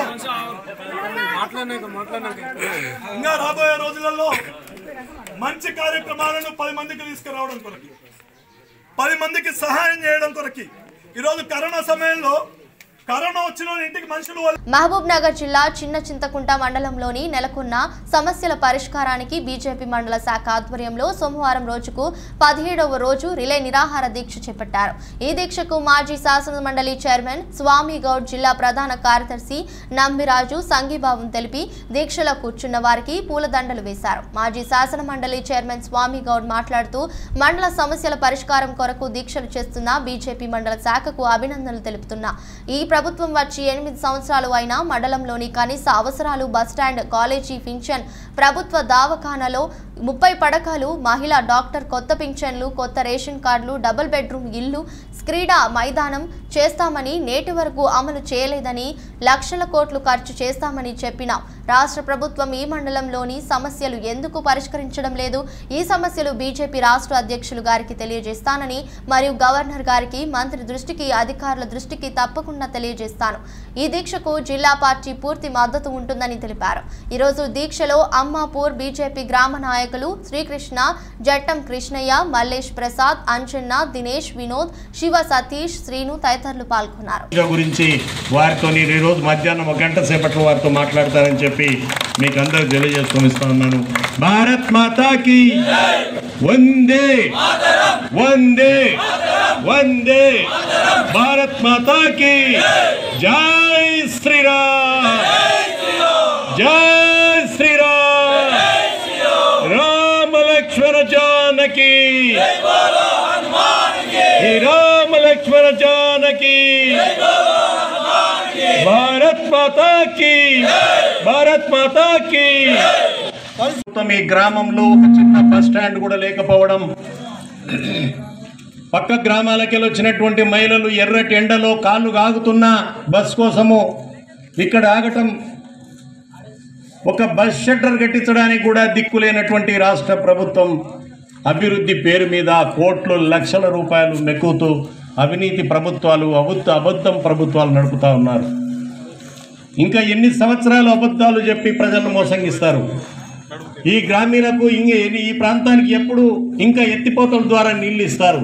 ఇంకా రాబోయే రోజులలో మంచి కార్యక్రమాలను పది మందికి తీసుకురావడం కొరకు పది మందికి సహాయం చేయడం కొరకు ఈరోజు కరోనా సమయంలో
కరోనా వచ్చిన ఇంటికి మనుషులు
మహబూబ్ నగర్ జిల్లా చిన్న చింతకుంట మండలంలోని నెలకొన్న సమస్యల పరిష్కారానికి బీజేపీ మండల శాఖ ఆధ్వర్యంలో సోమవారం రోజుకు పదిహేడవ రోజు రిలే నిరాహార దీక్ష చేపట్టారు ఈ దీక్షకు మాజీ శాసన మండలి చైర్మన్ స్వామి గౌడ్ జిల్లా ప్రధాన కార్యదర్శి నంబిరాజు సంఘీభావం తెలిపి దీక్షలో కూర్చున్న వారికి పూలదండలు వేశారు మాజీ శాసన మండలి చైర్మన్ స్వామి గౌడ్ మాట్లాడుతూ మండల సమస్యల పరిష్కారం కొరకు దీక్షలు చేస్తున్న బీజేపీ మండల శాఖకు అభినందనలు తెలుపుతున్నా ఈ ప్రభుత్వం వచ్చి ఎనిమిది సంవత్సరాలు అయినా మండలంలోని కనీస అవసరాలు బస్టాండ్ కాలేజీ పింఛన్ ప్రభుత్వ దవాఖానలో ముప్పై పడకలు మహిళా డాక్టర్ కొత్త పింఛన్లు కొత్త రేషన్ కార్డులు డబుల్ బెడ్రూమ్ ఇల్లు క్రీడా మైదానం చేస్తామని నేటి వరకు అమలు చేయలేదని లక్షల కోట్లు ఖర్చు చేస్తామని చెప్పిన రాష్ట్ర ప్రభుత్వం ఈ మండలంలోని సమస్యలు ఎందుకు పరిష్కరించడం లేదు ఈ సమస్యలు బీజేపీ రాష్ట్ర అధ్యక్షులు గారికి తెలియజేస్తానని మరియు గవర్నర్ గారికి మంత్రి దృష్టికి అధికారుల దృష్టికి తప్పకుండా తెలియజేస్తాను ఈ దీక్షకు జిల్లా పార్టీ పూర్తి మద్దతు ఉంటుందని తెలిపారు ఈరోజు దీక్షలో అమ్మాపూర్ బీజేపీ గ్రామ నాయకులు శ్రీకృష్ణ జట్టం కృష్ణయ్య మల్లేష్ ప్రసాద్ అంజన్న దినేష్ వినోద్ శివ సతీష్ శ్రీను తదితరులు పాల్గొన్నారు
పూజ గురించి వారితో నేను ఈరోజు మధ్యాహ్నం ఒక గంట సేపట్లో వారితో మాట్లాడతానని చెప్పి మీకు అందరికి తెలియజేసుకొని ఇస్తా ఉన్నాను భారత్ మాతాకి వందే వందే వందే భారత్ మాతాకి జై శ్రీరామ్ జై శ్రీరామ్ రామ లక్ష్మణ జానకి ఈ రామ లక్ష్మణ జానకి భారత్ మాతా కి భారత్ మాతా కి ప్రస్తుతం ఈ గ్రామంలో ఒక చిన్న బస్ స్టాండ్ కూడా లేకపోవడం పక్క గ్రామాలకి వచ్చినటువంటి మహిళలు ఎర్రటి ఎండలో కాళ్ళు ఆగుతున్న బస్ కోసము ఇక్కడ ఆగటం ఒక బస్ షట్టర్ కట్టించడానికి కూడా దిక్కులేనటువంటి రాష్ట్ర ప్రభుత్వం అభివృద్ధి పేరు మీద కోట్లు లక్షల రూపాయలు మెక్కుతూ అవినీతి ప్రభుత్వాలు అబద్ధ అబద్ధం ప్రభుత్వాలు నడుపుతా ఉన్నారు ఇంకా ఎన్ని సంవత్సరాలు అబద్ధాలు చెప్పి ప్రజలను మోసంగిస్తారు ఈ గ్రామీణకు ఇంక ఈ ప్రాంతానికి ఎప్పుడు ఇంకా ఎత్తిపోతల ద్వారా నీళ్ళు ఇస్తారు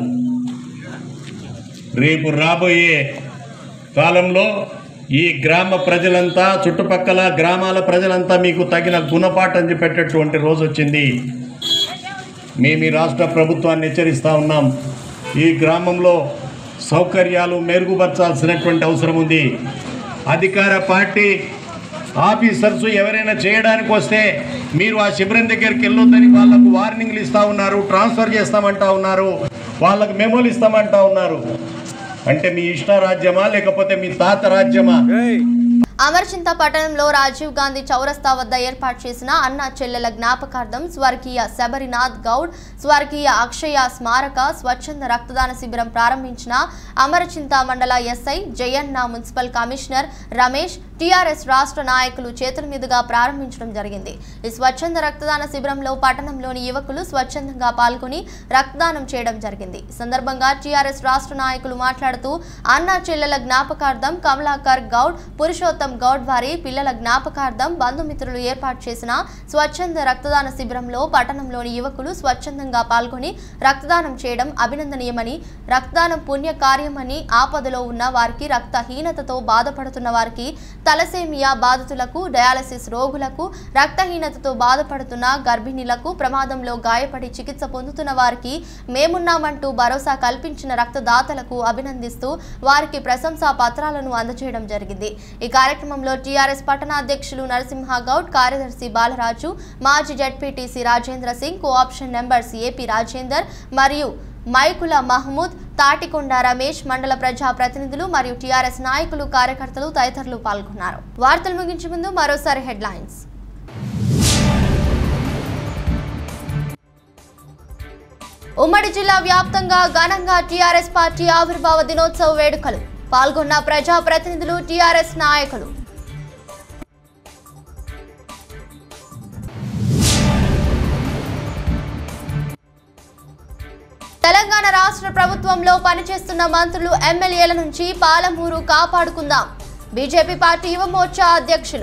రేపు రాబోయే కాలంలో ఈ గ్రామ ప్రజలంతా చుట్టుపక్కల గ్రామాల ప్రజలంతా మీకు తగిన గుణపాఠం చెప్పేటటువంటి రోజు వచ్చింది మేము ఈ రాష్ట్ర ప్రభుత్వాన్ని హెచ్చరిస్తూ ఉన్నాం ఈ గ్రామంలో సౌకర్యాలు మెరుగుపరచాల్సినటువంటి అవసరం ఉంది అధికార పార్టీ ఆఫీసర్స్ ఎవరైనా చేయడానికి వస్తే మీరు ఆ శిబిరం దగ్గరికి వెళ్ళొద్దని వాళ్ళకు వార్నింగ్లు ఇస్తూ ఉన్నారు ట్రాన్స్ఫర్ చేస్తామంటా ఉన్నారు వాళ్ళకు మెమోలు ఇస్తామంటా ఉన్నారు అంటే మీ ఇష్ట రాజ్యమా లేకపోతే మీ తాత రాజ్యమా
అమర్చింత పట్టణంలో రాజీవ్ గాంధీ చౌరస్తా వద్ద ఏర్పాటు చేసిన అన్నా చెల్లెల జ్ఞాపకార్థం స్వర్గీయ శబరినాథ్ గౌడ్ స్వర్గీయ అక్షయ స్మారక స్వచ్ఛంద రక్తదాన శిబిరం ప్రారంభించిన అమరచింత మండల SI Jayanna municipal commissioner Ramesh TRS రాష్ట్ర నాయకులు చేతుల మీదుగా ప్రారంభించడం జరిగింది ఈ స్వచ్ఛంద రక్తదాన శిబిరంలో పట్టణంలోని యువకులు స్వచ్ఛందంగా పాల్గొని రక్తదానం చేయడం జరిగింది ఈ సందర్భంగా టీఆర్ఎస్ రాష్ట్ర నాయకులు మాట్లాడుతూ అన్నా చెల్లెల జ్ఞాపకార్థం కమలాకర్ గౌడ్ పురుషోత్తం గౌడ్ వారి పిల్లల జ్ఞాపకార్థం బంధుమిత్రులు ఏర్పాటు చేసిన స్వచ్ఛంద రక్తదాన శిబిరంలో పట్టణంలోని యువకులు స్వచ్ఛందంగా పాల్గొని రక్తదానం చేయడం అభినందనీయమని రక్తదానం పుణ్య కార్యమని ఆపదలో ఉన్న వారికి రక్తహీనతతో బాధపడుతున్న వారికి తలసేమియా బాధితులకు డయాలసిస్ రోగులకు రక్తహీనతతో బాధపడుతున్న గర్భిణీలకు ప్రమాదంలో గాయపడి చికిత్స పొందుతున్న వారికి మేమున్నామంటూ భరోసా కల్పించిన రక్తదాతలకు అభినందిస్తూ వారికి ప్రశంసా పత్రాలను అందజేయడం జరిగింది ఈ కార్యక్రమంలో టీఆర్ఎస్ పట్టణ అధ్యక్షులు నరసింహ గౌడ్ కార్యదర్శి బాలరాజు మాజీ ZPTC Rajendra Singh cooption numbers AP Rajender మరియు మైకుల మహమూద్ తాటికొండ రమేష్ మండల ప్రజా ప్రతినిధులు మరియు టీఆర్ఎస్ నాయకులు కార్యకర్తలు తదితరులు పాల్గొన్నారు వార్తలు ముగించే ముందు మరోసారి హెడ్లైన్స్ ఉమ్మడి జిల్లా వ్యాప్తంగా ఘనంగా టీఆర్ఎస్ పార్టీ ఆవిర్భావ దినోత్సవ వేడుకలు పాల్గొన్న ప్రజా ప్రతినిధులు టీఆర్ఎస్ నాయకులు తెలంగాణ రాష్ట్ర ప్రభుత్వంలో పనిచేస్తున్న మంత్రులు ఎమ్మెల్యేల నుంచి పాలమూరు కాపాడుకుందాం బీజేపీ పార్టీ యువ మోర్చా అధ్యక్షులు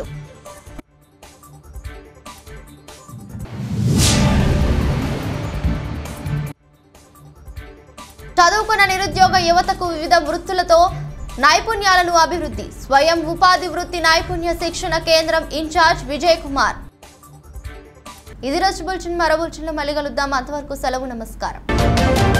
చదువుకున్న నిరుద్యోగ యువతకు వివిధ వృత్తులతో నైపుణ్యాలను అభివృద్ధి స్వయం ఉపాధి వృత్తి నైపుణ్య శిక్షణ కేంద్రం ఇన్ఛార్జ్ విజయ్ కుమార్ ఇది రోజు బుల్చిన్ మరో బుల్చిన్లో మళ్ళీ కలుద్దాం అంతవరకు సెలవు నమస్కారం